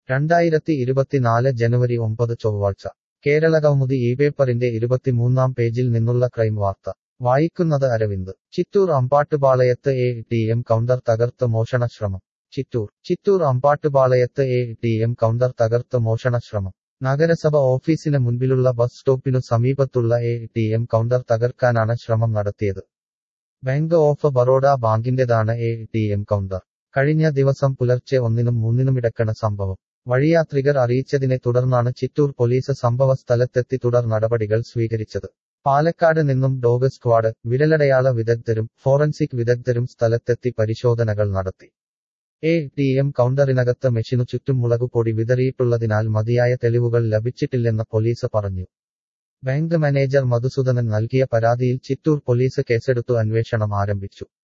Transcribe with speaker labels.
Speaker 1: രണ്ടായിരത്തി ഇരുപത്തിനാല് ജനുവരി ഒമ്പത് ചൊവ്വാഴ്ച കേരളകൗമുദി ഈ പേപ്പറിന്റെ ഇരുപത്തിമൂന്നാം പേജിൽ നിന്നുള്ള ക്രൈം വാർത്ത വായിക്കുന്നത് അരവിന്ദ് ചിറ്റൂർ അമ്പാട്ടുപാളയത്ത് എ ടി എം കൗണ്ടർ തകർത്ത് മോഷണ ശ്രമം ചിറ്റൂർ ചിറ്റൂർ അമ്പാട്ടുപാളയത്ത് എ ടി എം കൗണ്ടർ തകർത്ത് മോഷണ ശ്രമം നഗരസഭ ഓഫീസിന് മുൻപിലുള്ള ബസ് സ്റ്റോപ്പിനു സമീപത്തുള്ള എ ടി എം കൗണ്ടർ തകർക്കാനാണ് ശ്രമം നടത്തിയത് ബാങ്ക് ഓഫ് ബറോഡ ബാങ്കിന്റേതാണ് എ ടി എം കൗണ്ടർ കഴിഞ്ഞ ദിവസം പുലർച്ചെ ഒന്നിനും മൂന്നിനുമിടക്കാണ് സംഭവം വഴിയാത്രികർ അറിയിച്ചതിനെ തുടർന്നാണ് ചിറ്റൂർ പോലീസ് സംഭവ സ്ഥലത്തെത്തി തുടർ നടപടികൾ സ്വീകരിച്ചത് പാലക്കാട് നിന്നും ഡോഗ് സ്ക്വാഡ് വിരലടയാള വിദഗ്ധരും ഫോറൻസിക് വിദഗ്ധരും സ്ഥലത്തെത്തി പരിശോധനകൾ നടത്തി എ ടി എം കൗണ്ടറിനകത്ത് മെഷീനു ചുറ്റും മുളകുപൊടി വിതറിയിട്ടുള്ളതിനാൽ മതിയായ തെളിവുകൾ ലഭിച്ചിട്ടില്ലെന്ന് പോലീസ് പറഞ്ഞു ബാങ്ക് മാനേജർ മധുസൂദനൻ നൽകിയ പരാതിയിൽ ചിറ്റൂർ പോലീസ് കേസെടുത്തു അന്വേഷണം ആരംഭിച്ചു